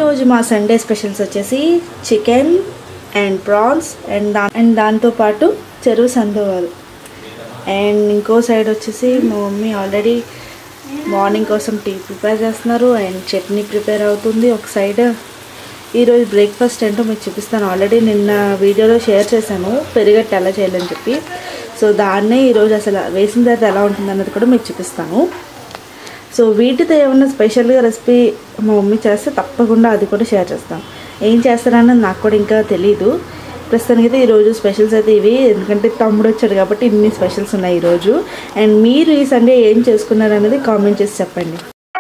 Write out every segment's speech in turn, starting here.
ఈరోజు మా Sunday specials వచ్చేసి చికెన్ అండ్ ప్రాన్స్ అండ్ దా అండ్ దాంతోపాటు చెరువు సందోవాలు అండ్ ఇంకో సైడ్ వచ్చేసి మా మమ్మీ ఆల్రెడీ మార్నింగ్ కోసం టీ ప్రిపేర్ చేస్తున్నారు అండ్ చట్నీ ప్రిపేర్ అవుతుంది ఒక సైడ్ ఈరోజు బ్రేక్ఫాస్ట్ ఏంటో మీకు చూపిస్తాను ఆల్రెడీ నిన్న వీడియోలో షేర్ చేశాను పెరిగట్టు ఎలా చేయాలని చెప్పి సో దాన్నే ఈరోజు అసలు వేసిన తర్వాత ఎలా ఉంటుంది అన్నది కూడా మీకు చూపిస్తాను సో వీటితో ఏమన్నా స్పెషల్గా రెసిపీ మా మమ్మీ చేస్తే తప్పకుండా అది కూడా షేర్ చేస్తాను ఏం చేస్తారన్నది నాకు కూడా ఇంకా తెలియదు ప్రస్తుతానికి అయితే ఈరోజు స్పెషల్స్ అయితే ఇవి ఎందుకంటే తమ్ముడు వచ్చాడు కాబట్టి ఇన్ని స్పెషల్స్ ఉన్నాయి ఈరోజు అండ్ మీరు ఈ సండే ఏం చేసుకున్నారు అనేది కామెంట్ చేసి చెప్పండి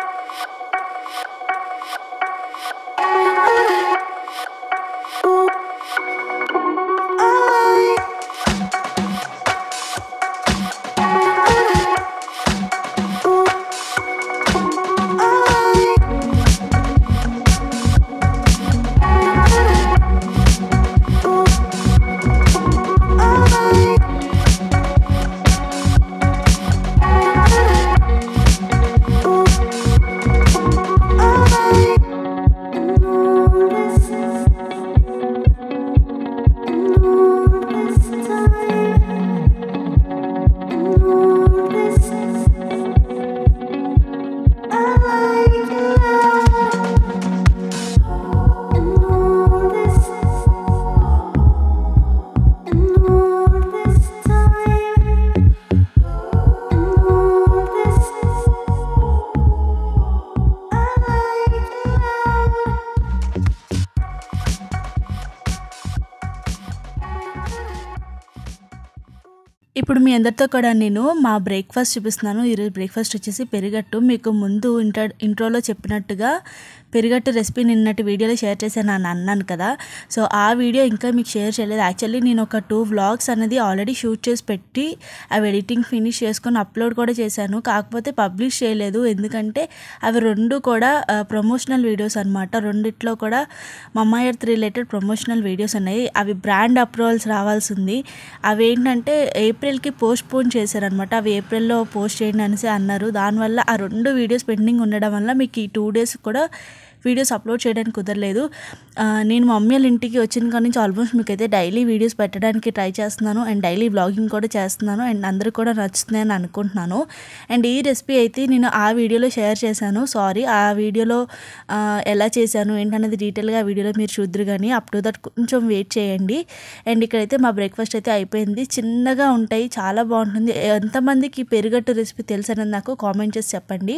ఇప్పుడు మీ అందరితో కూడా నేను మా బ్రేక్ఫాస్ట్ చూపిస్తున్నాను ఈరోజు బ్రేక్ఫాస్ట్ వచ్చేసి పెరిగట్టు మీకు ముందు ఇంట్రో ఇంట్రోలో చెప్పినట్టుగా పెరిగట్టు రెసిపీ నిన్నటి వీడియోలో షేర్ చేశాను అని అన్నాను కదా సో ఆ వీడియో ఇంకా మీకు షేర్ చేయలేదు యాక్చువల్లీ నేను ఒక టూ వ్లాగ్స్ అనేది ఆల్రెడీ షూట్ చేసి పెట్టి అవి ఎడిటింగ్ ఫినిష్ చేసుకొని అప్లోడ్ కూడా చేశాను కాకపోతే పబ్లిష్ చేయలేదు ఎందుకంటే అవి రెండు కూడా ప్రమోషనల్ వీడియోస్ అనమాట రెండిట్లో కూడా Mamaearth related promotional videos ఉన్నాయి అవి బ్రాండ్ అప్రూవల్స్ రావాల్సింది అవి ఏంటంటే ఏప్రిల్కి పోస్ట్ పోన్ చేశారనమాట అవి ఏప్రిల్లో పోస్ట్ చేయండి అనేసి అన్నారు దానివల్ల ఆ రెండు వీడియోస్ పెండింగ్ ఉండడం వల్ల మీకు ఈ టూ డేస్ కూడా వీడియోస్ అప్లోడ్ చేయడానికి కుదరలేదు ఆ, నేను మా మమ్మీ వాళ్ళ ఇంటికి వచ్చిన కాడ నుంచి ఆల్మోస్ట్ మీకు అయితే డైలీ వీడియోస్ పెట్టడానికి ట్రై చేస్తున్నాను అండ్ డైలీ బ్లాగింగ్ కూడా చేస్తున్నాను అండ్ అందరికి కూడా నచ్చుతుందని అనుకుంటున్నాను అండ్ ఈ రెసిపీ అయితే నేను ఆ వీడియోలో షేర్ చేశాను సారీ ఆ వీడియోలో ఆ, ఎలా చేశాను ఏంటనేది డీటెయిల్గా ఆ వీడియోలో మీరు చూద్దరు కానీ అప్ టు దట్ కొంచెం వెయిట్ చేయండి అండ్ ఇక్కడైతే మా బ్రేక్ఫాస్ట్ అయితే అయిపోయింది చిన్నగా ఉంటాయి చాలా బాగుంటుంది ఎంతమందికి పెరుగట్టు రెసిపీ తెలుసు అనేది నాకు కామెంట్ చేసి చెప్పండి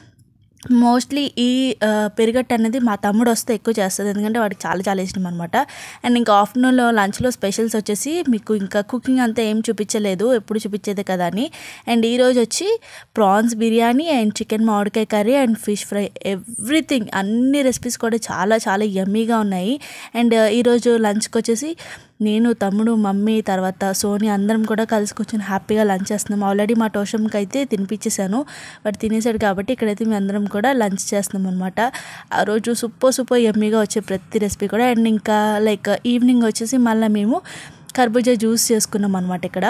మోస్ట్లీ ఈ ఆ, పెరుగట్టు అనేది మా తమ్ముడు వస్తే ఎక్కువ చేస్తుంది ఎందుకంటే వాడికి చాలా చాలా ఇష్టం అనమాట అండ్ ఇంకా ఆఫ్టర్నూన్లో లంచ్లో స్పెషల్స్ వచ్చేసి మీకు ఇంకా కుకింగ్ అంతా ఏం చూపించలేదు ఎప్పుడు చూపించేదే కదా అని అండ్ ఈరోజు వచ్చి ప్రాన్స్ బిర్యానీ అండ్ చికెన్ మామిడికాయ curry and fish fry everything అన్ని రెసిపీస్ కూడా చాలా చాలా యమ్మీగా ఉన్నాయి అండ్ ఈరోజు లంచ్కి వచ్చేసి నేను తమ్ముడు మమ్మీ తర్వాత సోని అందరం కూడా కలిసి కూర్చొని హ్యాపీగా లంచ్ చేస్తున్నాం ఆల్రెడీ మా టోషంకి అయితే తినిపించేశాను వాడు తినేసాడు కాబట్టి ఇక్కడైతే మేము అందరం కూడా లంచ్ చేస్తున్నాం అనమాట ఆ రోజు సూపర్ సూపర్ యమ్మీగా వచ్చే ప్రతి రెసిపీ కూడా అండ్ ఇంకా లైక్ ఈవినింగ్ వచ్చేసి మళ్ళీ మేము కర్బూజా జ్యూస్ చేసుకున్నాం అనమాట ఇక్కడ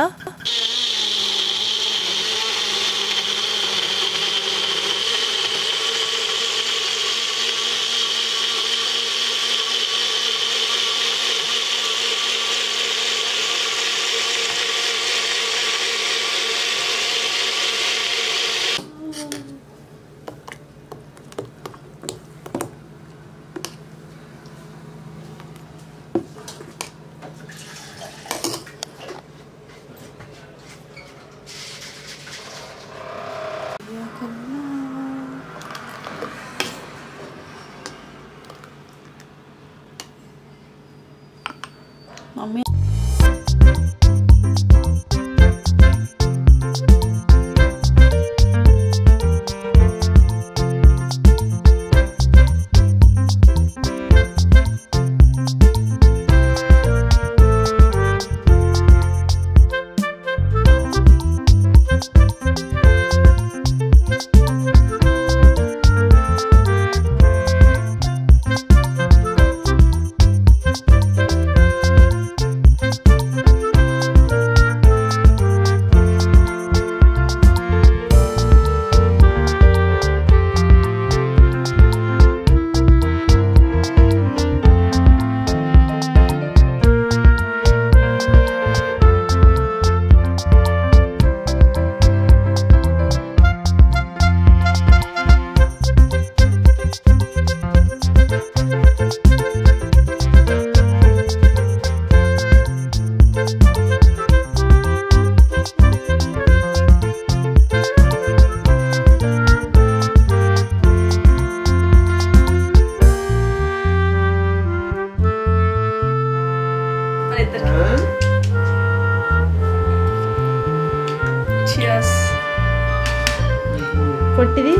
పొట్టిది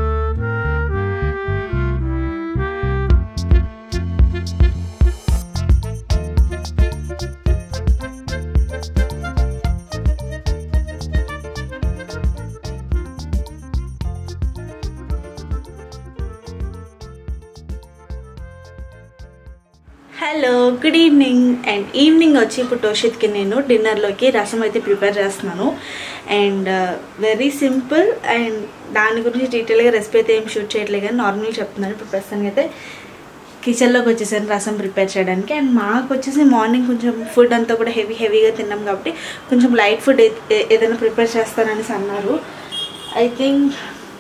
hello good evening and evening వచ్చి ఇప్పుడు టోషిత్కి నేను డిన్నర్లోకి రసం అయితే ప్రిపేర్ చేస్తున్నాను అండ్ వెరీ సింపుల్ అండ్ దాని గురించి డీటెయిల్గా రెసిపీ అయితే ఏం షూట్ చేయట్లేదు కానీ నార్మల్గా చెప్తున్నాను ఇప్పుడు ప్రస్తుతానికి అయితే కిచెన్లోకి వచ్చేసాను రసం ప్రిపేర్ చేయడానికి అండ్ మాకు వచ్చేసి మార్నింగ్ కొంచెం ఫుడ్ అంతా కూడా హెవీ హెవీగా తిన్నాం కాబట్టి కొంచెం లైట్ ఫుడ్ ఏదైనా ప్రిపేర్ చేస్తాననేసి అన్నారు ఐ థింక్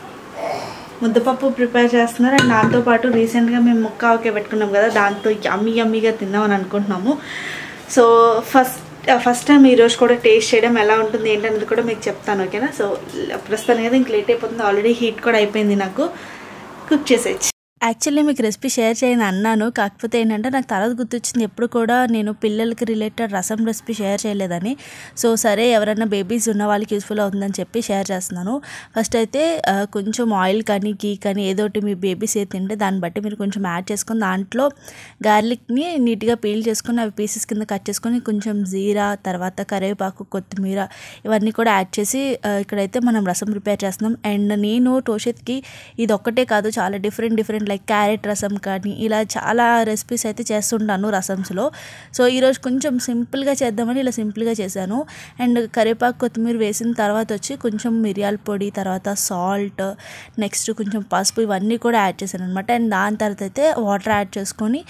ముద్దపప్పు ప్రిపేర్ చేస్తున్నారు అండ్ దాంతోపాటు రీసెంట్గా మేము ముక్క ఆవకాయ పెట్టుకున్నాం కదా దాంతో యమ్మీ యమ్మీగా తిందామని అనుకుంటున్నాము సో ఫస్ట్ ఫస్ట్ టైం ఈరోజు కూడా టేస్ట్ చేయడం ఎలా ఉంటుంది ఏంటనేది కూడా మీకు చెప్తాను ఓకేనా సో ప్రస్తుతానికి అయితే ఇంక లేట్ అయిపోతుంది ఆల్రెడీ హీట్ కూడా అయిపోయింది నాకు కుక్ చేసేయచ్చు యాక్చువల్లీ మీకు రెసిపీ షేర్ చేయని అన్నాను కాకపోతే ఏంటంటే నాకు తర్వాత గుర్తొచ్చింది ఎప్పుడు కూడా నేను పిల్లలకి రిలేటెడ్ రసం రెసిపీ షేర్ చేయలేదని సో సరే ఎవరైనా బేబీస్ ఉన్న వాళ్ళకి యూస్ఫుల్ అవుతుందని చెప్పి షేర్ చేస్తున్నాను ఫస్ట్ అయితే ఆ, కొంచెం ఆయిల్ కానీ గీ కానీ ఏదో ఒకటి మీ బేబీస్ ఏది తింటే దాన్ని బట్టి మీరు కొంచెం యాడ్ చేసుకొని దాంట్లో గార్లిక్ని నీట్గా పీల్ చేసుకొని అవి పీసెస్ కింద కట్ చేసుకొని కొంచెం జీరా తర్వాత కరివేపాకు కొత్తిమీర ఇవన్నీ కూడా యాడ్ చేసి ఆ, ఇక్కడైతే మనం రసం ప్రిపేర్ చేస్తున్నాం అండ్ నేను టోషిత్కి ఇది ఒక్కటే కాదు చాలా డిఫరెంట్ డిఫరెంట్ లైక్ క్యారెట్ రసం కానీ ఇలా చాలా రెసిపీస్ అయితే చేస్తుంటాను రసమ్స్లో సో ఈరోజు కొంచెం సింపుల్గా చేద్దామని ఇలా సింపుల్గా చేశాను అండ్ కరివేపాకు కొత్తిమీర వేసిన తర్వాత వచ్చి కొంచెం మిరియాల పొడి తర్వాత సాల్ట్ నెక్స్ట్ కొంచెం పసుపు ఇవన్నీ కూడా యాడ్ చేశాను అనమాట అండ్ దాని తర్వాత అయితే వాటర్ యాడ్ చేసుకొని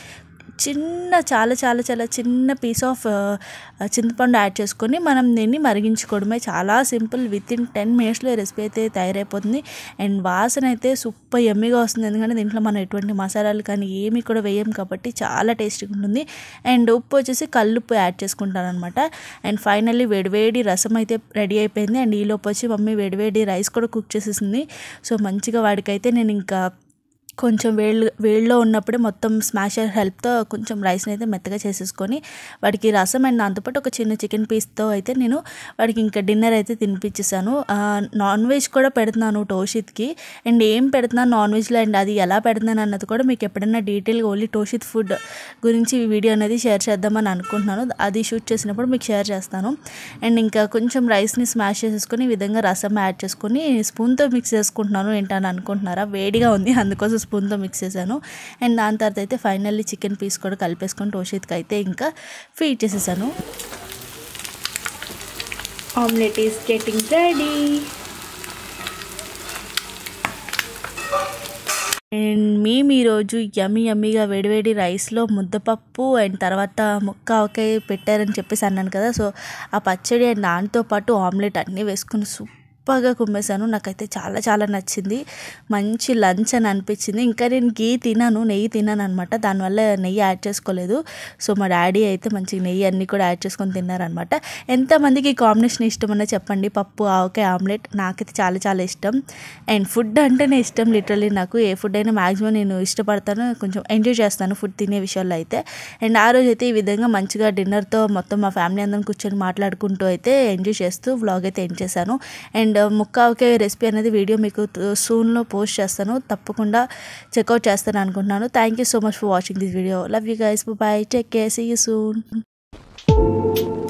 చిన్న చాలా చాలా చాలా చిన్న పీస్ ఆఫ్ చింతపండు యాడ్ చేసుకొని మనం దీన్ని మరిగించుకోవడమే చాలా సింపుల్ విత్ ఇన్ టెన్ మినిట్స్లో రెసిపీ అయితే తయారైపోతుంది అండ్ వాసన అయితే సూపర్ ఎమ్మిగా వస్తుంది ఎందుకంటే దీంట్లో మనం ఎటువంటి మసాలాలు కానీ ఏమీ కూడా వేయం కాబట్టి చాలా టేస్టీగా ఉంటుంది అండ్ ఉప్పు వచ్చేసి కల్లుప్పు యాడ్ చేసుకుంటాను అనమాట అండ్ ఫైనల్లీ వేడివేడి రసం అయితే రెడీ అయిపోయింది అండ్ ఈలోపు వచ్చి మమ్మీ వేడివేడి రైస్ కూడా కుక్ చేసేసింది సో మంచిగా వాడికైతే నేను ఇంకా కొంచెం వేళ్ళు వేడిలో ఉన్నప్పుడే మొత్తం స్మాషర్ హెల్ప్తో కొంచెం రైస్ని అయితే మెత్తగా చేసేసుకొని వాడికి రసం అండ్ దాంతోపాటు ఒక చిన్న చికెన్ పీస్తో అయితే నేను వాడికి ఇంకా డిన్నర్ అయితే తినిపించేసాను నాన్ వెజ్ కూడా పెడుతున్నాను టోషిత్కి అండ్ ఏం పెడుతున్నాను నాన్ వెజ్లో అండ్ అది ఎలా పెడుతున్నాను అన్నది కూడా మీకు ఎప్పుడైనా డీటెయిల్గా ఓన్లీ టోషిత్ ఫుడ్ గురించి ఈ వీడియో అనేది షేర్ చేద్దామని అనుకుంటున్నాను అది షూట్ చేసినప్పుడు మీకు షేర్ చేస్తాను అండ్ ఇంకా కొంచెం రైస్ని స్మాష్ చేసేసుకొని ఈ విధంగా రసం యాడ్ చేసుకొని స్పూన్తో మిక్స్ చేసుకుంటున్నాను ఏంటని అనుకుంటున్నారా వేడిగా ఉంది అందుకోసం స్పూన్తో మిక్స్ చేశాను అండ్ దాని తర్వాత అయితే ఫైనల్లీ చికెన్ పీస్ కూడా కలిపేసుకొని టోషిత్కి అయితే ఇంకా ఫీడ్ చేసేసాను omelette is getting ready and మేము ఈరోజు యమ్మి యమ్మిగా వేడివేడి రైస్లో ముద్దపప్పు అండ్ తర్వాత ముక్క ఆవకాయ పెట్టారని చెప్పేసి అన్నాను కదా సో ఆ పచ్చడి అండ్ దాంతో పాటు ఆమ్లెట్ అన్నీ వేసుకుని సూపర్గా కుమ్మేశాను నాకైతే చాలా చాలా నచ్చింది మంచి లంచ్ అని అనిపించింది ఇంకా నేను గీ తినాను నెయ్యి తినాను అనమాట దానివల్ల నెయ్యి యాడ్ చేసుకోలేదు సో మా డాడీ అయితే మంచిగా నెయ్యి అన్నీ కూడా యాడ్ చేసుకొని తిన్నారనమాట ఎంతమందికి ఈ కాంబినేషన్ ఇష్టమన్నా చెప్పండి పప్పు ఆవకాయ ఆమ్లెట్ నాకైతే చాలా చాలా ఇష్టం అండ్ ఫుడ్ అంటేనే ఇష్టం లిటరలీ నాకు ఏ ఫుడ్ అయినా మ్యాక్సిమం నేను ఇష్టపడతాను కొంచెం ఎంజాయ్ చేస్తాను ఫుడ్ తినే విషయాల్లో అయితే అండ్ ఆ రోజు అయితే ఈ విధంగా మంచిగా డిన్నర్తో మొత్తం మా ఫ్యామిలీ అందరం కూర్చొని మాట్లాడుకుంటూ అయితే ఎంజాయ్ చేస్తూ వ్లాగ్ అయితే ఎండ్ చేశాను అండ్ ముక్క ఒకే రెసిపీ అనేది వీడియో మీకు సూన్లో పోస్ట్ చేస్తాను తప్పకుండా చెక్అవుట్ చేస్తాను అనుకుంటున్నాను thank you so much for watching this video love you guys bye take care see you soon